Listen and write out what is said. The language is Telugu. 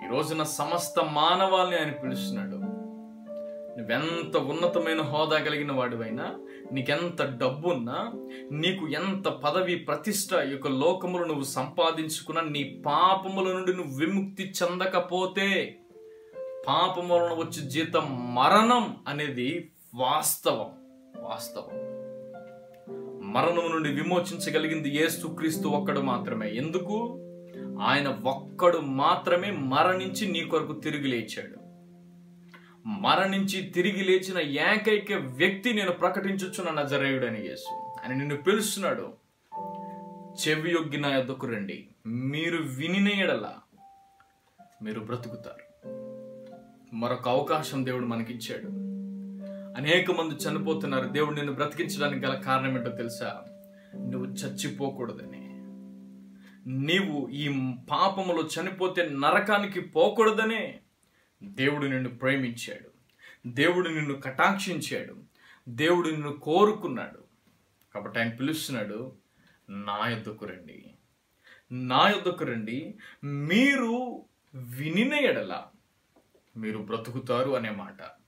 ఈ రోజున సమస్త మానవాల్ని ఆయన పిలుస్తున్నాడు నువ్వెంత ఉన్నతమైన హోదా కలిగిన వాడివైనా నీకెంత డబ్బున్నా నీకు ఎంత పదవి ప్రతిష్ట ఈ యొక్క లోకములు నువ్వు సంపాదించుకున్న నీ పాపముల నుండి నువ్వు విముక్తి చెందకపోతే పాపం వలన వచ్చే జీతం మరణం అనేది వాస్తవం వాస్తవం మరణం నుండి విమోచించగలిగింది యేసుక్రీస్తు ఒక్కడు మాత్రమే ఎందుకు ఆయన ఒక్కడు మాత్రమే మరణించి నీ కొరకు తిరిగి లేచాడు మరణించి తిరిగి లేచిన ఏకైక వ్యక్తి నేను ప్రకటించుచున్న నజరేయుడని యేసు ఆయన నిన్ను పిలుస్తున్నాడు చెవి యొగ్గి నా యొద్దకు రండి మీరు వినిన ఎడల మీరు బ్రతుకుతారు మరొక అవకాశం దేవుడు మనకిచ్చాడు అనేక మంది చనిపోతున్నారు దేవుడు నిన్ను బ్రతికించడానికి గల కారణం ఏంటో తెలుసా నువ్వు చచ్చిపోకూడదని నీవు ఈ పాపములో చనిపోతే నరకానికి పోకూడదనే దేవుడు నిన్ను ప్రేమించాడు దేవుడు నిన్ను కటాక్షించాడు దేవుడు నిన్ను కోరుకున్నాడు కాబట్టి ఆయన పిలుస్తున్నాడు నా యొద్దకు రండి నా యొద్దకు రండి మీరు వినిన ఎడల మీరు బ్రతుకుతారు అనే మాట